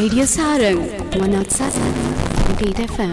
Radio Sarang 107.8 FM.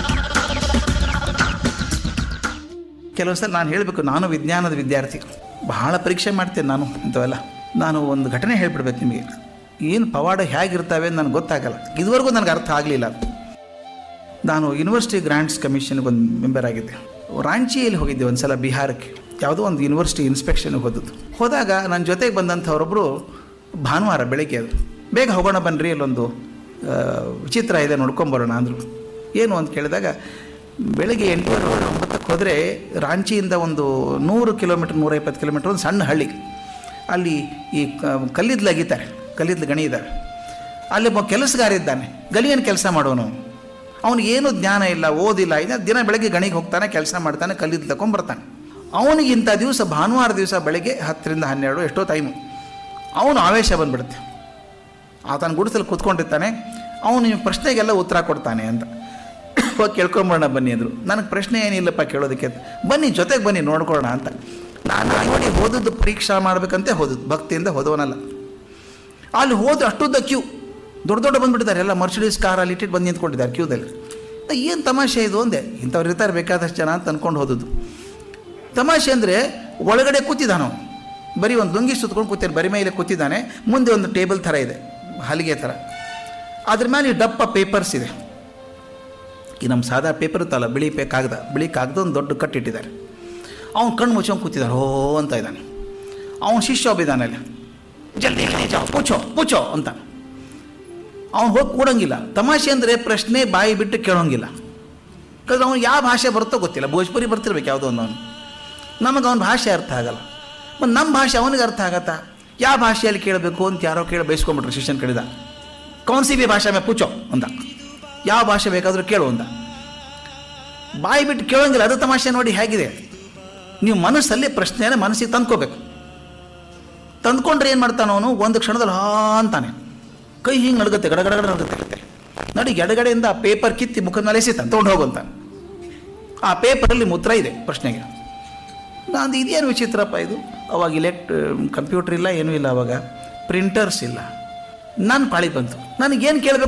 ಕೆಲವು ಸಲ ನಾನು ಹೇಳಬೇಕು ನಾನು ವಿಜ್ಞಾನದ ವಿದ್ಯಾರ್ಥಿ ಬಹಳ ಪರೀಕ್ಷೆ ಮಾಡ್ತೇನೆ ನಾನು ಇಂಥವೆಲ್ಲ ನಾನು ಒಂದು ಘಟನೆ ಹೇಳ್ಬಿಡ್ಬೇಕು ನಿಮಗೆ ಏನು ಪವಾಡ ಹೇಗಿರ್ತವೆ ಅಂತ ನನಗೆ ಗೊತ್ತಾಗಲ್ಲ ಇದುವರೆಗೂ ನನಗೆ ಅರ್ಥ ಆಗಲಿಲ್ಲ ನಾನು ಯೂನಿವರ್ಸಿಟಿ ಗ್ರಾಂಟ್ಸ್ ಕಮಿಷನ್ಗೆ ಒಂದು ಮೆಂಬರ್ ಆಗಿದ್ದೆ ರಾಂಚಿಯಲ್ಲಿ ಹೋಗಿದ್ದೆ ಒಂದು ಸಲ ಬಿಹಾರಕ್ಕೆ ಯಾವುದೋ ಒಂದು ಯೂನಿವರ್ಸಿಟಿ ಇನ್ಸ್ಪೆಕ್ಷನ್ಗೆ ಹೋದದ್ದು ಹೋದಾಗ ನನ್ನ ಜೊತೆಗೆ ಬಂದಂಥವರೊಬ್ಬರು ಭಾನುವಾರ ಬೆಳಗ್ಗೆ ಅದು ಬೇಗ ಹೋಗೋಣ ಬನ್ನಿರಿ ಅಲ್ಲೊಂದು ಆ, ವಿಚಿತ್ರ ಇದೆ ನೋಡ್ಕೊಂಬರೋಣ ಅಂದರು ಏನು ಅಂತ ಕೇಳಿದಾಗ ಬೆಳಗ್ಗೆ ಎಂಟೂವರೆ ಒಂಬತ್ತಕ್ಕೆ ಹೋದರೆ ರಾಂಚಿಯಿಂದ ಒಂದು ನೂರು ಕಿಲೋಮೀಟ್ರ್ ನೂರೈವತ್ತು ಕಿಲೋಮೀಟ್ರ್ ಒಂದು ಸಣ್ಣ ಹಳ್ಳಿ ಅಲ್ಲಿ ಈ ಕ- ಕಲ್ಲಿದ್ಲು ಅಗಿತಾರೆ ಕಲ್ಲಿದ್ಲು ಗಣಿ ಇದ್ದಾರೆ ಅಲ್ಲಿ ಒಬ್ಬ ಕೆಲಸಗಾರ ಇದ್ದಾನೆ ಗಲಿಯನ್ನು ಕೆಲಸ ಮಾಡೋನು ಅವನಿಗೆ ಏನೂ ಜ್ಞಾನ ಇಲ್ಲ ಓದಿಲ್ಲ ಇನ್ನು ದಿನ ಬೆಳಗ್ಗೆ ಗಣಿಗೆ ಹೋಗ್ತಾನೆ ಕೆಲಸ ಮಾಡ್ತಾನೆ ಕಲ್ಲಿದ್ದು ತಗೊಂಬರ್ತಾನೆ ಅವನಿಗೆ ಇಂಥ ದಿವಸ ಭಾನುವಾರ ದಿವಸ ಬೆಳಗ್ಗೆ ಹತ್ತರಿಂದ ಹನ್ನೆರಡು ಎಷ್ಟೋ ಟೈಮು ಅವನು ಆವೇಶ ಬಂದ್ಬಿಡುತ್ತೆ ಆತನ ಗುಡಿಸಲು ಕೂತ್ಕೊಂಡಿರ್ತಾನೆ ಅವನು ನಿಮ್ಮ ಪ್ರಶ್ನೆಗೆಲ್ಲ ಉತ್ತರ ಕೊಡ್ತಾನೆ ಅಂತ ಹೋಗಿ ಕೇಳ್ಕೊಂಬರೋಣ ಬನ್ನಿ ಅಂದರು ನನಗೆ ಪ್ರಶ್ನೆ ಏನಿಲ್ಲಪ್ಪ ಕೇಳೋದಕ್ಕೆ ಅಂತ ಬನ್ನಿ ಜೊತೆಗೆ ಬನ್ನಿ ನೋಡ್ಕೊಳ್ಳೋಣ ಅಂತ ನಾನು ನೋಡಿ ಓದದ್ದು ಪರೀಕ್ಷಾ ಮಾಡಬೇಕಂತೆ ಹೋದದ್ದು ಭಕ್ತಿಯಿಂದ ಹೋದವನಲ್ಲ ಅಲ್ಲಿ ಹೋದ್ರೆ ಅಷ್ಟುದ್ದ ಕ್ಯೂ ದೊಡ್ಡ ದೊಡ್ಡ ಬಂದುಬಿಟ್ಟಿದ್ದಾರೆ ಎಲ್ಲ ಮರ್ಸಿಡೀಸ್ ಕಾರ್ ಅಲ್ಲಿ ಇಟ್ಟಿಟ್ಟು ಬಂದು ನಿಂತ್ಕೊಂಡಿದ್ದಾರೆ ಕ್ಯೂದಲ್ಲಿ ಏನು ತಮಾಷೆ ಇದು ಒಂದೇ ಇಂಥವ್ರು ಇರ್ತಾರೆ ಬೇಕಾದಷ್ಟು ಜನ ಅಂತ ಅಂದ್ಕೊಂಡು ಹೋದದ್ದು ತಮಾಷೆ ಅಂದರೆ ಒಳಗಡೆ ಕೂತಿದ್ದಾನೆ ಅವನು ಬರೀ ಒಂದು ಲುಂಗಿ ಸುತ್ಕೊಂಡು ಕೂತಿದ್ದಾನೆ ಬರಿ ಮೇಲೆ ಕೂತಿದ್ದಾನೆ ಮುಂದೆ ಒಂದು ಟೇಬಲ್ ಥರ ಇದೆ ಹಲಿಗೆ ಥರ ಅದ್ರ ಮೇಲೆ ಈ ಡಪ್ಪ ಪೇಪರ್ಸ್ ಇದೆ ಈ ನಮ್ಮ ಸಾದಾ ಪೇಪರ್ ಇತ್ತಲ್ಲ ಬಿಳಿ ಪೇ ಕಾಗದ ಬಿಳಿ ಕಾಗದ ಒಂದು ದೊಡ್ಡ ಕಟ್ಟಿಟ್ಟಿದ್ದಾರೆ ಅವ್ನು ಕಣ್ಣು ಮುಚ್ಕೊಂಡು ಕೂತಿದ್ದಾನೆ ಹೋ ಅಂತ ಇದ್ದಾನೆ ಅವನು ಶಿಷ್ಯ ಒಬ್ಬಿದ್ದಾನೆ ಅಲ್ಲಿ ಜಲ್ದಿ ಜಲ್ದಿ ಜಾओ ಪೂಚೋ ಪೂಚೋ ಅಂತ ಅವ್ನು ಹೋಗಿ ಕೂಡಂಗಿಲ್ಲ ತಮಾಷೆ ಅಂದರೆ ಪ್ರಶ್ನೆ ಬಾಯಿ ಬಿಟ್ಟು ಕೇಳೋಂಗಿಲ್ಲ ಯಾಕಂದ್ರೆ ಅವ್ನು ಯಾವ ಭಾಷೆ ಬರುತ್ತೋ ಗೊತ್ತಿಲ್ಲ ಭೋಜ್ಪುರಿ ಬರ್ತಿರ್ಬೇಕು ಯಾವುದೋ ಒಂದು ಅವನು ನಮಗೆ ಅವನ ಭಾಷೆ ಅರ್ಥ ಆಗಲ್ಲ ಮತ್ತು ನಮ್ಮ ಭಾಷೆ ಅವನಿಗೆ ಅರ್ಥ ಆಗತ್ತಾ ಯಾವ ಭಾಷೆಯಲ್ಲಿ ಕೇಳಬೇಕು ಅಂತ ಯಾರೋ ಕೇಳಿ ಬಯಸ್ಕೊಂಬಿಟ್ರು ಶಿಷ್ಯನ ಕಡಿದ ಕೌನ್ಸಿ ಬಿ ಭಾಷೆ ಮೇ ಪೂಚೋ ಅಂದ ಯಾವ ಭಾಷೆ ಬೇಕಾದರೂ ಕೇಳು ಅಂದ ಬಾಯಿ ಬಿಟ್ಟು ಕೇಳೋಂಗಿಲ್ಲ ಅದು ತಮಾಷೆ ನೋಡಿ ಹೇಗಿದೆ ನೀವು ಮನಸ್ಸಲ್ಲಿ ಪ್ರಶ್ನೆಯನ್ನು ಮನಸ್ಸಿಗೆ ತಂದ್ಕೋಬೇಕು ತಂದ್ಕೊಂಡ್ರೆ ಏನು ಮಾಡ್ತಾನೆ ಅವನು ಒಂದು ಕ್ಷಣದಲ್ಲಿ ಹಾ ಅಂತಾನೆ ಕೈ ಹಿಂಗೆ ನಡುಗುತ್ತೆ ಗಡಗಡ ನಡುಗುತ್ತೆ ನಡಿ ಎಡಗಡೆಯಿಂದ ಆ ಪೇಪರ್ ಕಿತ್ತಿ ಮುಖದ ಮೇಲೆ ಎಸಿತಾನೆ ತೊಗೊಂಡು ಹೋಗುವಂತ ಆ ಪೇಪರಲ್ಲಿ ಮುದ್ರ ಇದೆ ಪ್ರಶ್ನೆಗೆ ನಾನು ಇದೇನು ವಿಚಿತ್ರಪ್ಪ ಇದು ಅವಾಗ ಇಲೆಕ್ಟ್ ಕಂಪ್ಯೂಟರ್ ಇಲ್ಲ ಏನೂ ಇಲ್ಲ ಅವಾಗ ಪ್ರಿಂಟರ್ಸ್ ಇಲ್ಲ ನನ್ನ ಪಾಳಿ ಬಂತು ನನಗೇನು ಕೇಳಬೇಕು